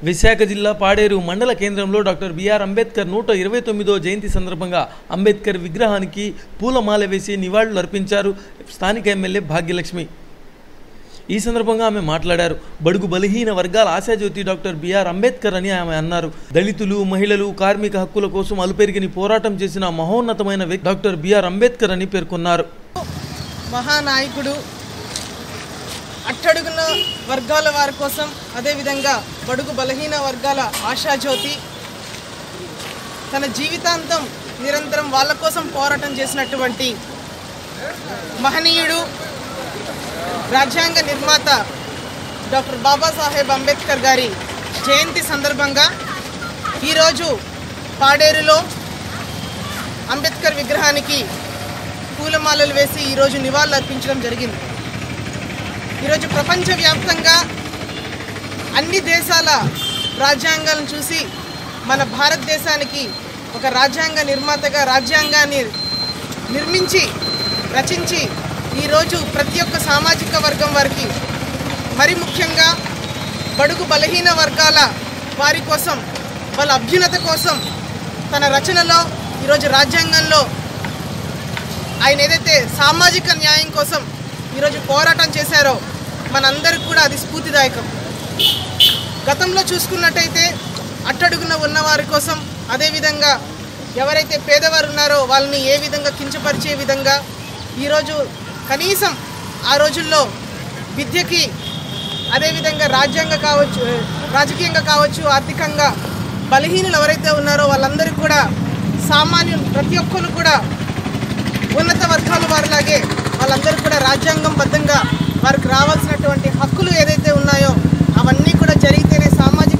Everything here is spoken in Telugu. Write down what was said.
విశాఖ జిల్లా పాడేరు మండల కేంద్రంలో డాక్టర్ బిఆర్ అంబేద్కర్ నూట ఇరవై తొమ్మిదో జయంతి సందర్భంగా అంబేద్కర్ విగ్రహానికి పూలమాల వేసి నివాళులు అర్పించారు స్థానిక ఎమ్మెల్యే భాగ్యలక్ష్మి ఈ సందర్భంగా ఆమె మాట్లాడారు బడుగు బలహీన వర్గాల ఆశాజ్యోతి డాక్టర్ బిఆర్ అంబేద్కర్ అని ఆమె అన్నారు దళితులు మహిళలు కార్మిక హక్కుల కోసం అలుపెరిగిని పోరాటం చేసిన మహోన్నతమైన వ్యక్తి డాక్టర్ బిఆర్ అంబేద్కర్ అని పేర్కొన్నారు మహానాయకుడు అట్టడుగున వర్గాల వారి కోసం అదేవిధంగా బడుగు బలహీన వర్గాల ఆశాజ్యోతి తన జీవితాంతం నిరంతరం వాళ్ళ కోసం పోరాటం చేసినటువంటి మహనీయుడు రాజ్యాంగ నిర్మాత డాక్టర్ బాబాసాహెబ్ అంబేద్కర్ గారి జయంతి సందర్భంగా ఈరోజు పాడేరులో అంబేద్కర్ విగ్రహానికి పూలమాలలు వేసి ఈరోజు నివాళులు అర్పించడం జరిగింది ఈరోజు ప్రపంచవ్యాప్తంగా అన్ని దేశాల రాజ్యాంగాలను చూసి మన భారతదేశానికి ఒక రాజ్యాంగ నిర్మాతగా రాజ్యాంగాన్ని నిర్మించి రచించి ఈరోజు ప్రతి ఒక్క సామాజిక వర్గం వారికి మరి ముఖ్యంగా బడుగు బలహీన వర్గాల వారి కోసం వాళ్ళ అభ్యున్నత కోసం తన రచనలో ఈరోజు రాజ్యాంగంలో ఆయన ఏదైతే సామాజిక న్యాయం కోసం ఈరోజు పోరాటం చేశారో మనందరికి కూడా అది స్ఫూర్తిదాయకం గతంలో చూసుకున్నట్టయితే అట్టడుగున ఉన్న వారి కోసం అదేవిధంగా ఎవరైతే పేదవారు ఉన్నారో వాళ్ళని ఏ విధంగా కించపరిచే విధంగా ఈరోజు కనీసం ఆ రోజుల్లో విద్యకి అదేవిధంగా రాజ్యాంగ కావచ్చు రాజకీయంగా కావచ్చు ఆర్థికంగా బలహీనులు ఎవరైతే ఉన్నారో వాళ్ళందరికీ కూడా సామాన్యులు ప్రతి ఒక్కరు కూడా ఉన్నత వర్గాల వారిలాగే వాళ్ళందరూ కూడా రాజ్యాంగం బద్ధంగా వారికి రావాల్సినటువంటి హక్కులు ఏదైతే ఉన్నాయో అవన్నీ కూడా జరిగితేనే సామాజిక